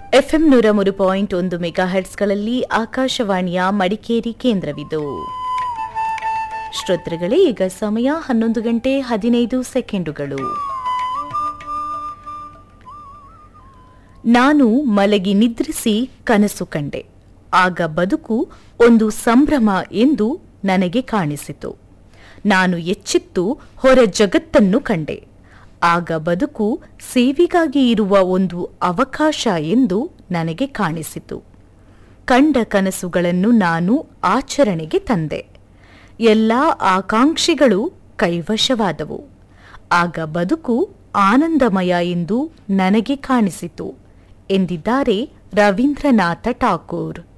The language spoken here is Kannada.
ಎಫ್ಎಂ ನೂರ ಮೂರು ಪಾಯಿಂಟ್ ಒಂದು ಮೆಗಾಹೆಟ್ಸ್ಗಳಲ್ಲಿ ಆಕಾಶವಾಣಿಯ ಮಡಿಕೇರಿ ಕೇಂದ್ರವಿದು ಶ್ರೋತೃಗಳೇ ಈಗ ಸಮಯ ಹನ್ನೊಂದು ಗಂಟೆ ಹದಿನೈದು ಸೆಕೆಂಡುಗಳು ನಾನು ಮಲಗಿ ನಿದ್ರಿಸಿ ಕನಸು ಕಂಡೆ ಆಗ ಬದುಕು ಒಂದು ಸಂಭ್ರಮ ಎಂದು ನನಗೆ ಕಾಣಿಸಿತು ನಾನು ಎಚ್ಚಿತ್ತು ಹೊರ ಜಗತ್ತನ್ನು ಕಂಡೆ ಆಗ ಬದುಕು ಸೇವೆಗಾಗಿ ಇರುವ ಒಂದು ಅವಕಾಶ ಎಂದು ನನಗೆ ಕಾಣಿಸಿತು ಕಂಡ ಕನಸುಗಳನ್ನು ನಾನು ಆಚರಣೆಗೆ ತಂದೆ ಎಲ್ಲ ಆಕಾಂಕ್ಷಿಗಳು ಕೈವಶವಾದವು ಆಗ ಬದುಕು ಆನಂದಮಯ ಎಂದು ನನಗೆ ಕಾಣಿಸಿತು ಎಂದಿದ್ದಾರೆ ರವೀಂದ್ರನಾಥ ಠಾಕೂರ್